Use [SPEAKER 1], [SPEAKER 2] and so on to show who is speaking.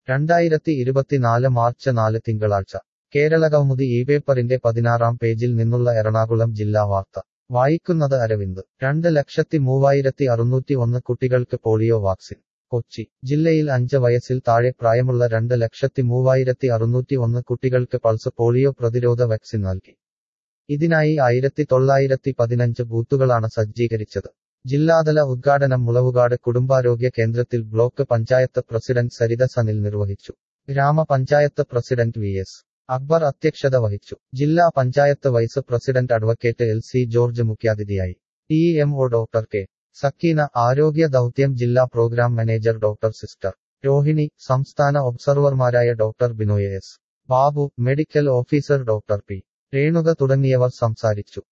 [SPEAKER 1] രണ്ടായിരത്തി ഇരുപത്തിനാല് മാർച്ച് നാല് തിങ്കളാഴ്ച കേരളകൗമുദി ഈ പേപ്പറിന്റെ പതിനാറാം പേജിൽ നിന്നുള്ള എറണാകുളം ജില്ലാ വാർത്ത വായിക്കുന്നത് അരവിന്ദ് രണ്ട് ലക്ഷത്തി മൂവായിരത്തി അറുന്നൂറ്റി ഒന്ന് കുട്ടികൾക്ക് പോളിയോ വാക്സിൻ കൊച്ചി ജില്ലയിൽ അഞ്ച് വയസ്സിൽ താഴെ പ്രായമുള്ള രണ്ട് ലക്ഷത്തി മൂവായിരത്തി അറുന്നൂറ്റി ഒന്ന് കുട്ടികൾക്ക് പൾസ് പോളിയോ പ്രതിരോധ വാക്സിൻ നൽകി ഇതിനായി ആയിരത്തി തൊള്ളായിരത്തി പതിനഞ്ച് ബൂത്തുകളാണ് സജ്ജീകരിച്ചത് ജില്ലാതല ഉദ്ഘാടനം മുളവുകാട് കുടുംബാരോഗ്യ കേന്ദ്രത്തിൽ ബ്ലോക്ക് പഞ്ചായത്ത് പ്രസിഡന്റ് സരിത സനിൽ നിർവഹിച്ചു ഗ്രാമപഞ്ചായത്ത് പ്രസിഡന്റ് വി എസ് അക്ബർ അധ്യക്ഷത വഹിച്ചു ജില്ലാ panchayat vice president advocate L C George മുഖ്യാതിഥിയായി T M O doctor K Sakeena ആരോഗ്യ ദൗത്യം ജില്ലാ programme manager doctor sister Rohini സംസ്ഥാന ഒബ്സർവർമാരായ doctor Binoy S Babu medical officer doctor P Renuka തുടങ്ങിയവർ സംസാരിച്ചു